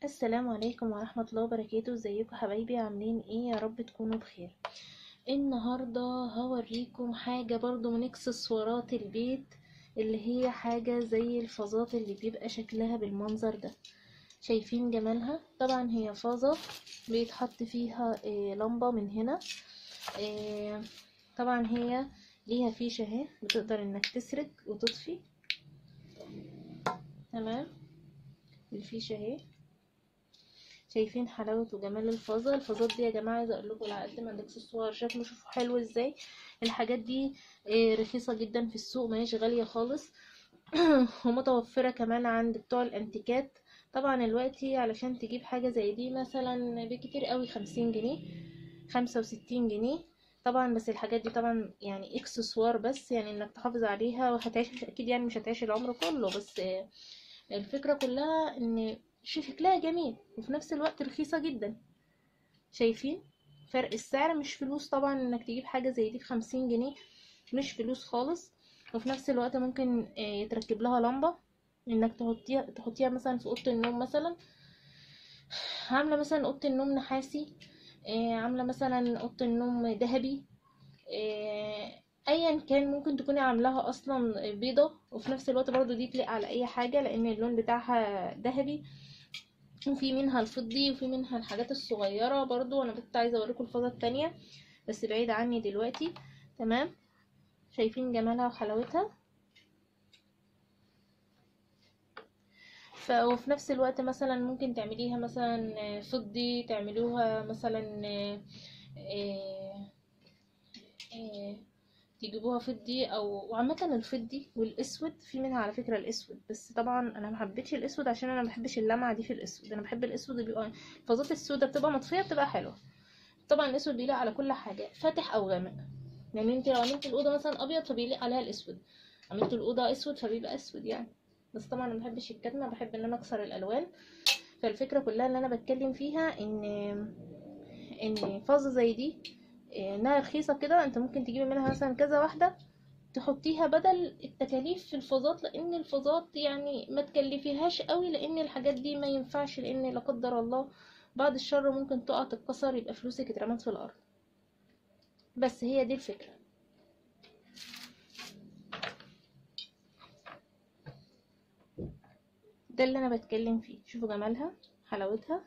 السلام عليكم ورحمة الله وبركاته ازيكم حبايبي عاملين ايه يا رب تكونوا بخير النهاردة هوريكم حاجة برضو من اكسسوارات البيت اللي هي حاجة زي الفازات اللي بيبقى شكلها بالمنظر ده شايفين جمالها طبعا هي فازة بيتحط فيها إيه لمبة من هنا إيه طبعا هي ليها فيشة اهي بتقدر انك تسرج وتطفي تمام الفيشة اهي شايفين حلاوة وجمال الفازة الفازات دي يا جماعة عايزة اقول لكم على قد ما الاكسسوار شكله شوفوا حلو ازاي الحاجات دي رخيصة جدا في السوق ماهيش غالية خالص ومتوفرة كمان عند بتوع الانتيكات طبعا دلوقتي علشان تجيب حاجة زي دي مثلا بكتير قوي خمسين جنيه خمسة وستين جنيه طبعا بس الحاجات دي طبعا يعني اكسسوار بس يعني انك تحافظ عليها وهتعيش اكيد يعني مش هتعيش العمر كله بس الفكرة كلها ان شكلها جميل وفي نفس الوقت رخيصة جدا شايفين فرق السعر مش فلوس طبعا انك تجيب حاجة زي دي بخمسين جنيه مش فلوس خالص وفي نفس الوقت ممكن يتركب لها لمبة انك تحطيها تحطيها مثلا في اوضه النوم مثلا عامله مثلا اوضه النوم نحاسي عامله مثلا اوضه النوم ذهبي ايا كان ممكن تكوني عاملاها اصلا بيضه وفي نفس الوقت برضو دي تليق على اي حاجه لان اللون بتاعها ذهبي وفي منها الفضي وفي منها الحاجات الصغيره برضو انا كنت عايزه اوريكم الفازه التانية بس بعيد عني دلوقتي تمام شايفين جمالها وحلاوتها وفي نفس الوقت مثلا ممكن تعمليها مثلا فضي تعملوها مثلا تجيبوها فضي او وعامه الفضي والاسود في منها على فكره الاسود بس طبعا انا ما حبيتش الاسود عشان انا ما بحبش اللمعه دي في الاسود انا بحب الاسود بيبقى الفازات السوداء بتبقى مطفيه بتبقى حلوه طبعا الاسود بيليق على كل حاجه فاتح او غامق يعني انت لو عملتي الاوضه مثلا ابيض فبيليق عليها الاسود عملتي الاوضه اسود فبيبقى اسود يعني بس طبعا انا مبحبش الكتمه بحب ان انا اكسر الالوان فالفكره كلها اللي انا بتكلم فيها ان ان فازه زي دي انها رخيصه كده انت ممكن تجيبي منها مثلا كذا واحده تحطيها بدل التكاليف في الفازات لان الفازات يعني ما تكلفيهاش قوي لان الحاجات دي ما ينفعش لان لا قدر الله بعد الشر ممكن تقع تتكسر يبقى فلوسك اترمت في الارض بس هي دي الفكره ده اللي انا بتكلم فيه شوفوا جمالها حلاوتها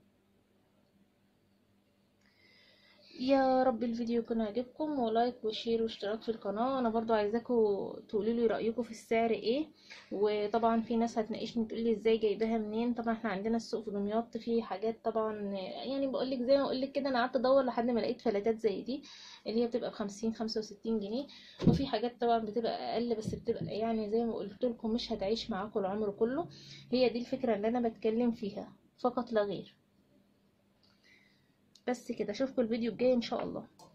يا رب الفيديو يكون عجبكم ولايك وشير واشتراك في القناه انا برضو عايزاكم تقولوا لي رايكم في السعر ايه وطبعا في ناس هتناقشني تقول لي ازاي جايباها منين طبعا احنا عندنا السوق في دمياط في حاجات طبعا يعني بقول لك زي ما اقول لك كده انا قعدت ادور لحد ما لقيت فلاتات زي دي اللي هي بتبقى بخمسين خمسة وستين جنيه وفي حاجات طبعا بتبقى اقل بس بتبقى يعني زي ما قلت لكم مش هتعيش معاكم العمر كله هي دي الفكره اللي انا بتكلم فيها فقط لا غير بس كده اشوفكم الفيديو الجاي ان شاء الله